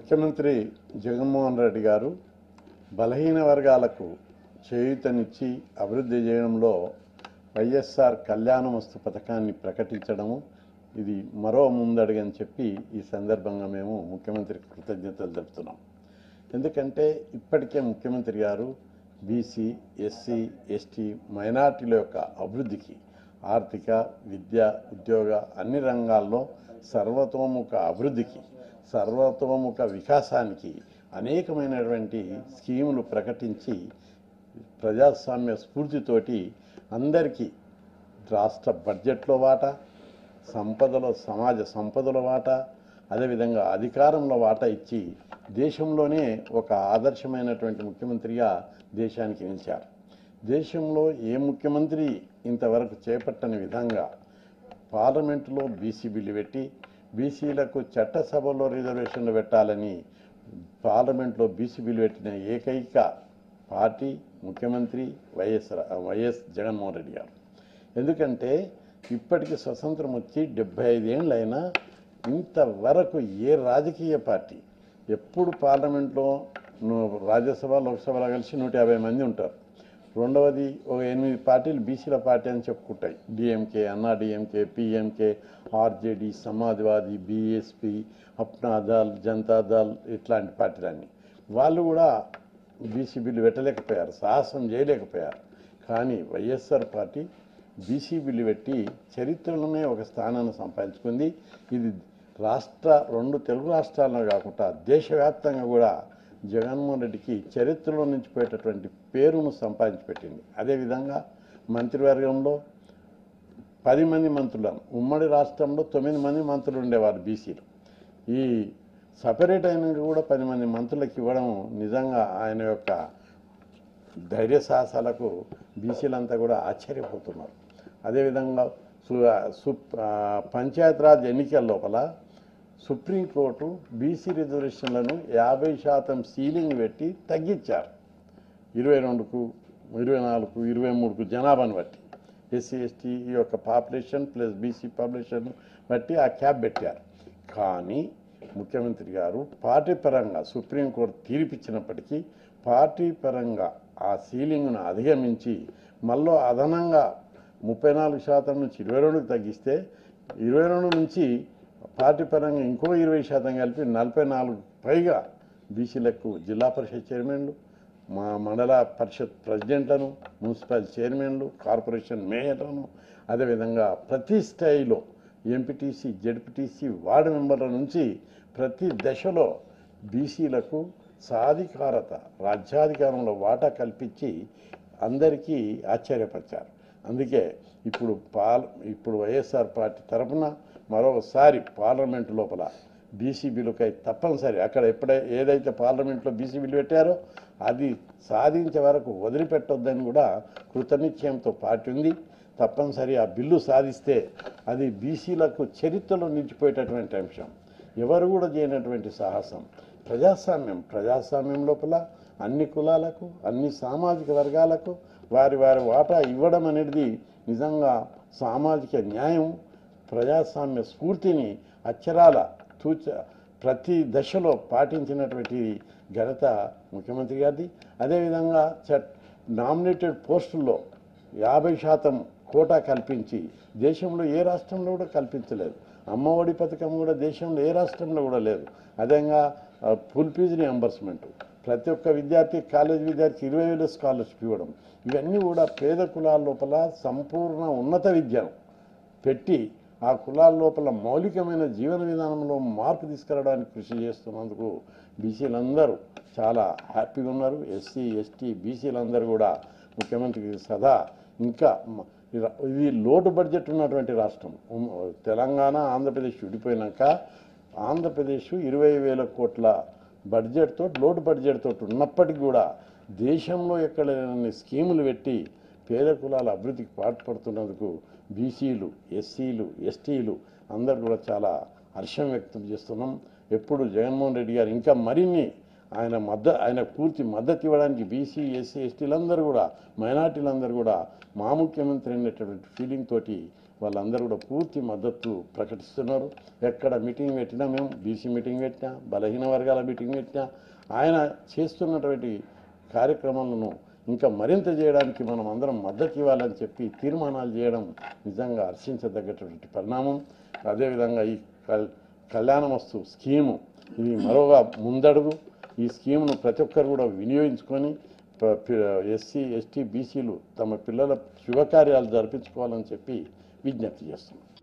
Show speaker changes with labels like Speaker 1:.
Speaker 1: ముఖ్యమంత్రి జగన్మోహన్ రెడ్డి గారు బలహీన వర్గాలకు చేయూతనిచ్చి అభివృద్ధి చేయడంలో వైఎస్ఆర్ కళ్యాణమస్తు పథకాన్ని ప్రకటించడము ఇది మరో ముందడుగని చెప్పి ఈ సందర్భంగా మేము ముఖ్యమంత్రికి కృతజ్ఞతలు తెలుపుతున్నాం ఎందుకంటే ఇప్పటికే ముఖ్యమంత్రి గారు బీసీ ఎస్సీ ఎస్టీ మైనార్టీల యొక్క అభివృద్ధికి ఆర్థిక విద్య ఉద్యోగ అన్ని రంగాల్లో సర్వతోముఖ అభివృద్ధికి సర్వతోముఖ వికాసానికి అనేకమైనటువంటి స్కీములు ప్రకటించి ప్రజాస్వామ్య స్ఫూర్తితోటి అందరికీ రాష్ట్ర బడ్జెట్లో వాటా సంపదలో సమాజ సంపదల వాటా అదేవిధంగా అధికారంలో వాటా ఇచ్చి దేశంలోనే ఒక ఆదర్శమైనటువంటి ముఖ్యమంత్రిగా దేశానికి నిలిచారు దేశంలో ఏ ముఖ్యమంత్రి ఇంతవరకు చేపట్టని విధంగా పార్లమెంటులో బీసీ బిల్లు పెట్టి బీసీలకు చట్టసభలో రిజర్వేషన్లు పెట్టాలని పార్లమెంట్లో బీసీ బిల్లు పెట్టిన ఏకైక పార్టీ ముఖ్యమంత్రి వైఎస్ రా- వైఎస్ జగన్మోహన్ రెడ్డి గారు ఎందుకంటే ఇప్పటికి స్వతంత్రం వచ్చి డెబ్బై ఐదేళ్ళైనా ఇంతవరకు ఏ రాజకీయ పార్టీ ఎప్పుడు పార్లమెంట్లో ను- రాజ్యసభ లోక్సభలో కలిసి నూట యాభై మంది ఉంటారు రెండవది ఒక ఎనిమిది పార్టీలు బీసీల పార్టీ అని చెప్పుకుంటాయి DMK Anna DMK PMK RJD Samajwadi BSP Apna Dal Janata Dal ఇట్లాంటి పార్టీలన్నీ వాళ్ళు కూడా బీసీ బిల్లు పెట్టలేకపోయారు సాహసం చేయలేకపోయారు కానీ వైఎస్ఆర్ పార్టీ బీసీ బిల్లు పెట్టి చరిత్రలోనే ఒక స్థానాన్ని సంపాదించుకుంది ఇది రాష్ట్ర రెండు తెలుగు రాష్ట్రాల్లో కాకుండా దేశవ్యాప్తంగా కూడా జగన్మోహన్ రెడ్డికి చరిత్రలో నుంచి పోయేటటువంటి పేరును సంపాదించి పెట్టింది అదేవిధంగా మంత్రివర్గంలో పది మంది మంత్రులను ఉమ్మడి రాష్ట్రంలో తొమ్మిది మంది మంత్రులు ఉండేవారు బీసీలు ఈ సపరేట్ అయినాక కూడా పది మంది మంత్రులకు ఇవ్వడం నిజంగా ఆయన యొక్క ధైర్య సాహసాలకు బీసీలంతా కూడా ఆశ్చర్యపోతున్నారు అదేవిధంగా సు సు ఆ, పంచాయతీరాజ్ ఎన్నికల లోపల సుప్రీంకోర్టు బీసీ రిజర్వేషన్లను యాభై శాతం సీలింగ్ పెట్టి తగ్గించారు ఇరవై రెండుకు ఇరవై నాలుగు ఇరవై మూడుకు జనాభాను బట్టి ఎస్సీ ఎస్టీ యొక్క పాపులేషన్ ప్లస్ బీసీ పాపులేషన్ బట్టి ఆ క్యాప్ పెట్టారు కానీ ముఖ్యమంత్రి గారు పార్టీ పరంగా సుప్రీంకోర్టు తీర్పిచ్చినప్పటికీ పార్టీ పరంగా ఆ సీలింగ్ను అధిగమించి మళ్ళీ అదనంగా ముప్పై నాలుగు శాతం నుంచి ఇరవై రెండుకు తగ్గిస్తే ఇరవై రెండు నుంచి పార్టీ పరంగా ఇంకో ఇరవై శాతం కలిపి నలభై నాలుగు పైగా బీసీలకు జిల్లా పరిషత్ చైర్మన్లు మా మండల పరిషత్ ప్రెసిడెంట్లను మున్సిపల్ చైర్మన్లు కార్పొరేషన్ మేయర్లను అదేవిధంగా ప్రతి స్థాయిలో ఎంపీటీసీ జెడ్పీటీసీ వార్డు మెంబర్ల నుంచి ప్రతి దశలో బీసీలకు సాధికారత రాజ్యాధికారంలో వాటా కల్పించి అందరికీ ఆశ్చర్యపరిచారు అందుకే ఇప్పుడు పాల్ ఇప్పుడు వైఎస్ఆర్ పార్టీ తరఫున మరోసారి పార్లమెంటు లోపల బీసీ బిల్లుకై తప్పనిసరి అక్కడ ఎప్పుడై ఏదైతే పార్లమెంట్లో బీసీ బిల్లు పెట్టారో అది సాధించే వరకు వదిలిపెట్టొద్దని కూడా కృతనిశ్చయంతో పార్టీ ఉంది తప్పనిసరి ఆ బిల్లు సాధిస్తే అది బీసీలకు చరిత్రలో నిలిచిపోయేటటువంటి అంశం ఎవరు కూడా చేయనటువంటి సాహసం ప్రజాస్వామ్యం ప్రజాస్వామ్యం లోపల అన్ని కులాలకు అన్ని సామాజిక వర్గాలకు వారి వారి వాటా ఇవ్వడం అనేది నిజంగా సామాజిక న్యాయం ప్రజాస్వామ్య స్ఫూర్తిని అక్షరాల తూచ ప్రతి దశలో పాటించినటువంటి ఘనత ముఖ్యమంత్రి గారిది అదేవిధంగా చట్ నామినేటెడ్ పోస్టుల్లో యాభై శాతం కోటా కల్పించి దేశంలో ఏ రాష్ట్రంలో కూడా కల్పించలేదు అమ్మఒడి పథకం కూడా దేశంలో ఏ రాష్ట్రంలో కూడా లేదు అదేవిధంగా ఆ, ఫుల్ ఫీజు రియంబర్స్మెంట్ ప్రతి ఒక్క విద్యార్థి కాలేజ్ విద్యార్థి ఇరవై వేల స్కాలర్షిప్ ఇవ్వడం ఇవన్నీ కూడా పేద కులాల లోపల సంపూర్ణ ఉన్నత విద్యను పెట్టి ఆ కులాల లోపల మౌలికమైన జీవన విధానంలో మార్పు తీసుకురావడానికి కృషి చేస్తున్నందుకు బీసీలందరూ చాలా హ్యాపీగా ఉన్నారు ఎస్సీ ఎస్టీ బీసీలందరూ కూడా ముఖ్యమంత్రికి సదా ఇంకా మ- ఇర- ఇది లోటు బడ్జెట్ ఉన్నటువంటి రాష్ట్రం ఉమ్, తెలంగాణ ఆంధ్రప్రదేశ్ విడిపోయినాక ఆంధ్రప్రదేశ్ ఇరవై వేల కోట్ల బడ్జెట్తో లోటు బడ్జెట్తో ఉన్నప్పటికీ కూడా దేశంలో ఎక్కడ లేనన్ని స్కీములు పెట్టి పేద కులాల అభివృద్ధికి పాటుపడుతున్నందుకు బీసీలు ఎస్సీలు ఎస్టీలు అందరు కూడా చాలా హర్షం వ్యక్తం చేస్తున్నాం ఎప్పుడు జగన్మోహన్ రెడ్డి గారు ఇంకా మరిన్ని ఆయన మద్ద ఆయన పూర్తి మద్దతు ఇవ్వడానికి బీసీ ఎస్సీ ఎస్టీలందరూ కూడా మైనార్టీలందరూ కూడా మా ముఖ్యమంత్రి అనేటటువంటి ఫీలింగ్ తోటి వాళ్ళందరూ కూడా పూర్తి మద్దతు ప్రకటిస్తున్నారు ఎక్కడ మీటింగ్ పెట్టినా మేము బీసీ మీటింగ్ పెట్టినా బలహీన వర్గాల మీటింగ్ పెట్టినా ఆయన చేస్తున్నటువంటి కార్యక్రమాలను ఇంకా మరింత చేయడానికి మనం అందరం మద్దతు ఇవ్వాలని చెప్పి తీర్మానాలు చేయడం నిజంగా హర్షించదగ్గటువంటి పరిణామం అదేవిధంగా ఈ కల్ కళ్యాణమస్తు స్కీము ఇది మరోగా ముందడుగు ఈ స్కీమ్ను ప్రతి ఒక్కరు కూడా వినియోగించుకొని ఎస్సీ ఎస్టీ బీసీలు తమ పిల్లల శుభకార్యాలు జరిపించుకోవాలని చెప్పి విజ్ఞప్తి చేస్తున్నాం